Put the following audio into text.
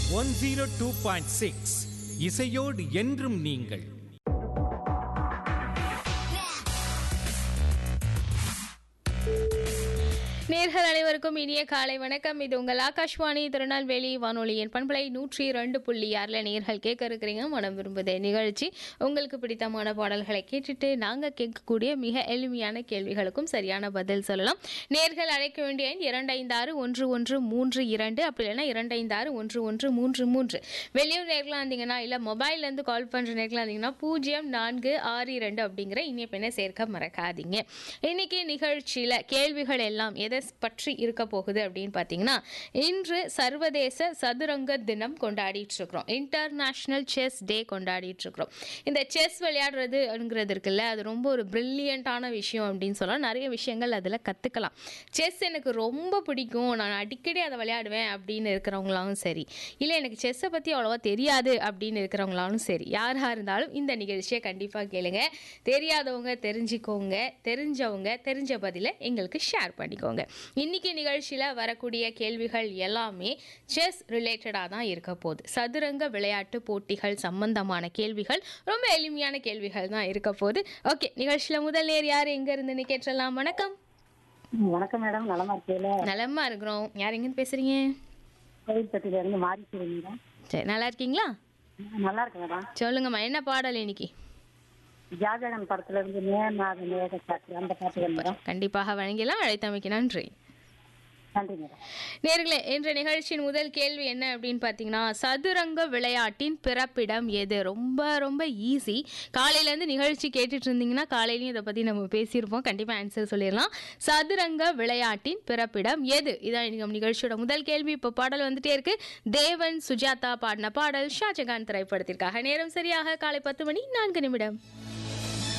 one zero two point six இசையோடு என்றும் நீங்கள் நேர்கள் அனைவருக்கும் இனிய காலை வணக்கம் இது உங்கள் ஆகாஷ்வாணி திருநெல்வேலி வானொலியின் பண்பலை நூற்றி ரெண்டு புள்ளி ஆறில் நேர்கள் கேட்க இருக்கிறீங்க மனம் விரும்புதே நிகழ்ச்சி உங்களுக்கு பிடித்தமான பாடல்களை கேட்டுட்டு நாங்கள் கேட்கக்கூடிய மிக எளிமையான கேள்விகளுக்கும் சரியான பதில் சொல்லலாம் நேர்கள் அழைக்க வேண்டிய எண் இரண்டு ஐந்து ஆறு ஒன்று ஒன்று மூன்று இரண்டு அப்படி இல்லைன்னா இரண்டு ஐந்து ஆறு ஒன்று ஒன்று மூன்று மூன்று வெளியூர் நேர்களாக இருந்தீங்கன்னா இல்லை மொபைல்லேருந்து கால் பண்ணுற நேர்களாக இருந்தீங்கன்னா பூஜ்ஜியம் நான்கு ஆறு இரண்டு அப்படிங்கிற இனிய பெண்ணை சேர்க்க மறக்காதீங்க இன்னைக்கு நிகழ்ச்சியில் கேள்விகள் எல்லாம் எதை பற்றி இருக்க போகுது அப்படின்னு பார்த்தீங்கன்னா இன்று சர்வதேச சதுரங்க தினம் கொண்டாடிட்டு இருக்கிறோம் இன்டர்நேஷ்னல் செஸ் டே கொண்டாடிட்டு இருக்கிறோம் இந்த செஸ் விளையாடுறதுங்கிறது இருக்குல்ல அது ரொம்ப ஒரு பிரில்லியண்ட்டான விஷயம் அப்படின்னு சொல்லலாம் நிறைய விஷயங்கள் அதில் கற்றுக்கலாம் செஸ் எனக்கு ரொம்ப பிடிக்கும் நான் அடிக்கடி அதை விளையாடுவேன் அப்படின்னு இருக்கிறவங்களாலும் சரி இல்லை எனக்கு செஸ்ஸை பற்றி அவ்வளோவா தெரியாது அப்படின்னு இருக்கிறவங்களாலும் சரி யாராக இருந்தாலும் இந்த நிகழ்ச்சியை கண்டிப்பாக கேளுங்க தெரியாதவங்க தெரிஞ்சுக்கோங்க தெரிஞ்சவங்க தெரிஞ்ச பதிலை எங்களுக்கு ஷேர் பண்ணிக்கோங்க இன்னைக்கு நிகழ்ச்சியில் வரக்கூடிய கேள்விகள் எல்லாமே செஸ் ரிலேட்டடாக தான் இருக்க போகுது சதுரங்க விளையாட்டு போட்டிகள் சம்பந்தமான கேள்விகள் ரொம்ப எளிமையான கேள்விகள் தான் இருக்க போகுது ஓகே நிகழ்ச்சியில் முதல் நேர் யார் எங்க இருந்துன்னு கேட்டலாம் வணக்கம் ம், வணக்கம் மேடம் நலமா இருக்கீங்களா நலமா இருக்கிறோம் யார் எங்கன்னு பேசுறீங்க கோவில்பட்டியில இருந்து மாறி மேடம் சரி நல்லா இருக்கீங்களா நல்லா இருக்கு மேடம் சொல்லுங்கம்மா என்ன பாடல் இன்னைக்கு ஜாஜகன் படத்துல இருந்து நேர்நாத நேர காற்று அந்த பாட்டு வேணும் மேடம் கண்டிப்பாக வழங்கிலாம் அழைத்தமைக்கு நன்றி நன்றி மேடம் நேர்களே இன்ற நிகழ்ச்சியின் முதல் கேள்வி என்ன அப்படின்னு பார்த்தீங்கன்னா சதுரங்க விளையாட்டின் பிறப்பிடம் எது ரொம்ப ரொம்ப ஈஸி காலையிலேருந்து நிகழ்ச்சி கேட்டுட்டு இருந்தீங்கன்னா காலையிலையும் இதை பற்றி நம்ம பேசியிருப்போம் கண்டிப்பாக ஆன்சர் சொல்லிடலாம் சதுரங்க விளையாட்டின் பிறப்பிடம் எது இதான் இன்னைக்கு நம்ம நிகழ்ச்சியோட முதல் கேள்வி இப்போ பாடல் வந்துட்டே இருக்கு தேவன் சுஜாதா பாடின பாடல் ஷாஜகான் திரைப்படத்திற்காக நேரம் சரியாக காலை பத்து மணி நான்கு நிமிடம்